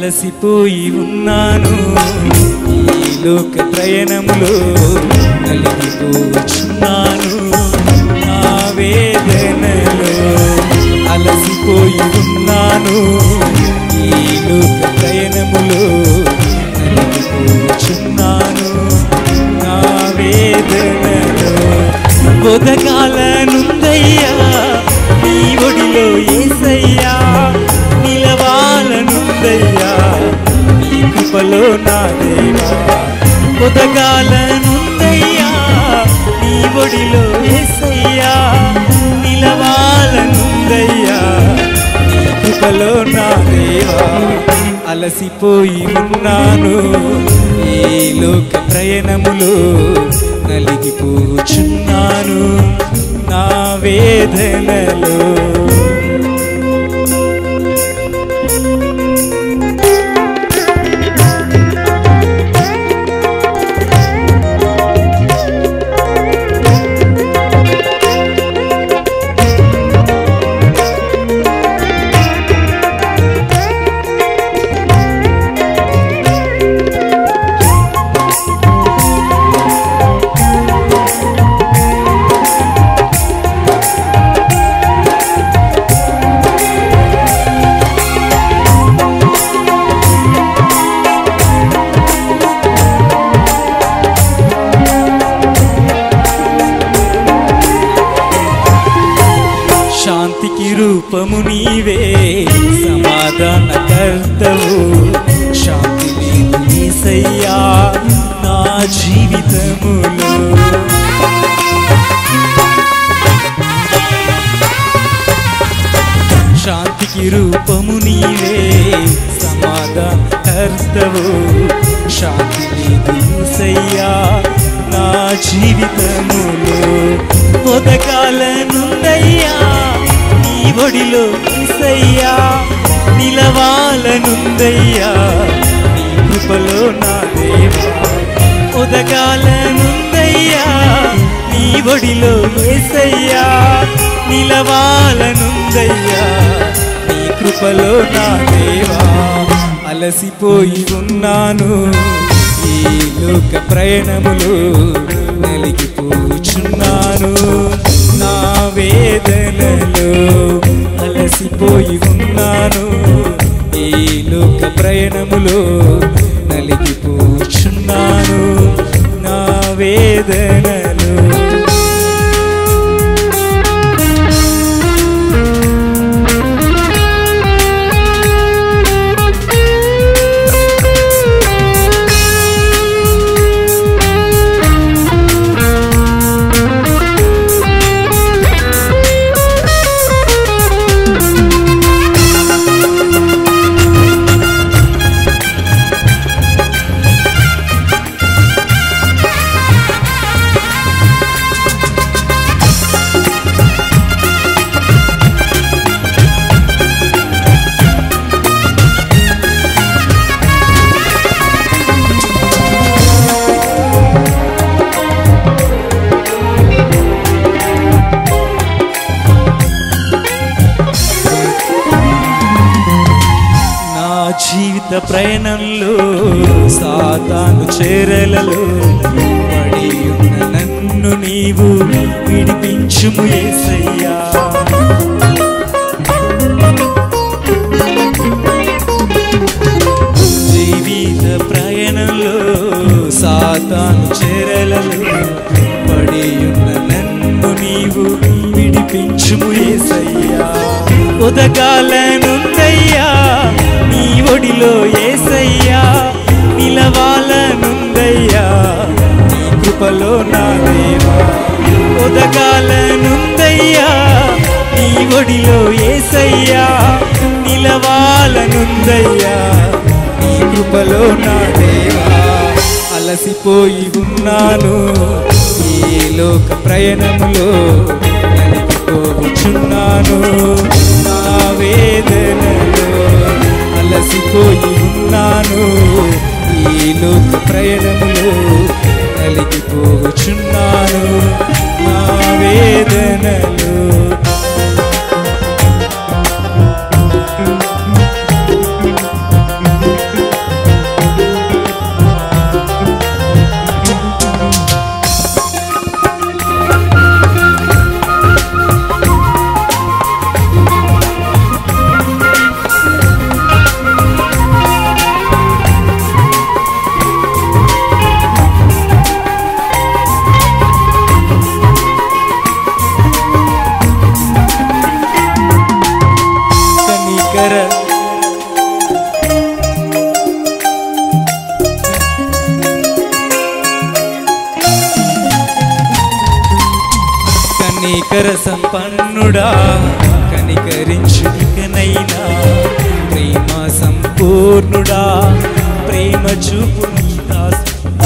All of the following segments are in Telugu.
అలసిపోయి ఉన్నాను ఈ లోక ప్రయాణంలో నలిగిపోచున్నాను నా వేదనలో అలసిపోయి ఉన్నాను ఈ లోక ప్రయాణములో నలిగిపోచున్నాను నా వేదనలో బొదగాలనుందయ్యా నీ ఒడిలో ఏసయ్యా నిలవాలనుందయ్యా నీ కృపలో నా దేవా బొదగాలనుందయ్యా నీ ఒడిలో ఏసయ్యా నిలవాలనుందయ్యా నీ కృపలో నా దేవా అలసిపోయి ఉన్నాను ఈ లోక ప్రయాణములో నలిగిపోచున్నాను నా వేదనలో శాంతికి రూపము నీవే సమాధాన కర్తవు శాంతి లేదు యేసయ్యా నా జీవితములో శాంతికి రూపము నీవే సమాధాన కర్తవు శాంతి లేదు యేసయ్యా నా జీవితములో పొదకాలనుందయ్యా నీ ఒడిలో యేసయ్యా నిలవాలనుందయ్యా నీ కృపలో నా దేవా ఉదగాలనుందయ్యా నీ ఒడిలో యేసయ్యా నిలవాలనుందయ్యా నీ కృపలో నా దేవా అలసిపోయి ఉన్నాను ఈ లోక ప్రయాణములో నలిగిపోచున్నాను నా వేదనలో అలసిపోయి ఉన్నాను ఈ లోక ప్రయాణములో నలిగిపోచున్నాను నా వేదనలో నా జీవిత ప్రయాణంలో సాతాను చేరలలో పడి ఉన్న నన్ను నీవు విడిపించుము యేసయ్యా జీవిత ప్రయాణంలో సాతాను చేరలలో పడి ఉన్న నన్ను నీవు విడిపించుము యేసయ్యా ఉదగాలనుందయ్యా నీ ఒడిలో ఏసయ్యా నిలవాలనుందయ్యా నీ కృపలో నా దేవా ఉదగాలనుందయ్యా నీ ఒడిలో ఏసయ్యా నిలవాలనుందయ్యా నీ కృపలో నా దేవా అలసిపోయి ఉన్నాను ఈ లోక ప్రయాణములో నలిగిపోచున్నాను నా వేదనలో అలసిపోయి ఉన్నాను ఈ లోక ప్రయాణములో నలిగిపోచున్నాను నా వేదనలో కనికర కనికర సంపన్నుడా కనికరించు ఇకనైనా ప్రేమ సంపూర్ణుడా ప్రేమ చూపు నీ దాసు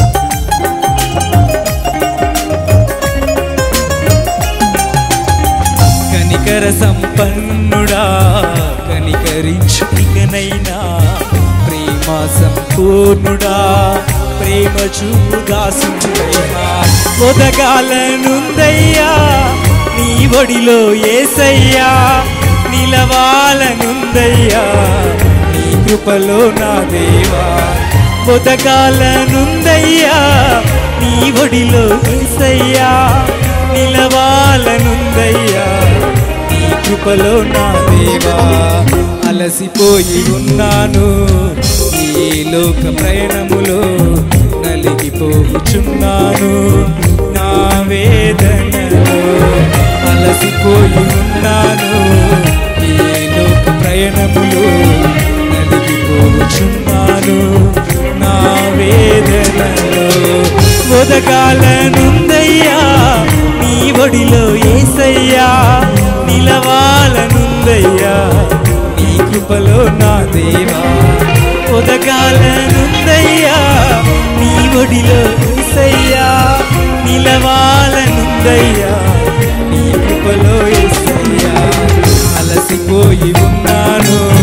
కనికర సంపన్నుడా కనికరించు ఇకనైనా ప్రేమ సంపూర్ణుడా ప్రేమ చూపు దాసుడైనా ఒదగాలనుందయ్యా నీ ఒడిలో ఏసయ్యా నిలవాలనుందయ్యా నీ కృపలో నా దేవా ఒదగాలనుందయ్యా నీ ఒడిలో ఏసయ్యా నిలవాలనుందయ్యా నీ కృపలో నా దేవా అలసిపోయి ఉన్నాను ఈ లోక ప్రయాణములో నలిగిపోచున్నాను నా వేదనలో అలసిపోయి ఉన్నాను ఈ లోక ప్రయాణములో నలిగిపోచున్నాను నా వేదనలో ఒదగాలనుందయ్యా నీ ఒడిలో ఏసయ్యా నిలవాలనుందయ్యా నీ కృపలో నా దేవా ఒదగాలనుందయ్యా నీ ఒడిలో ఏసయ్యా నిలవాలనుందయ్యా నీ కృపలో ఏసయ్యా అలసిపోయి ఉన్నాను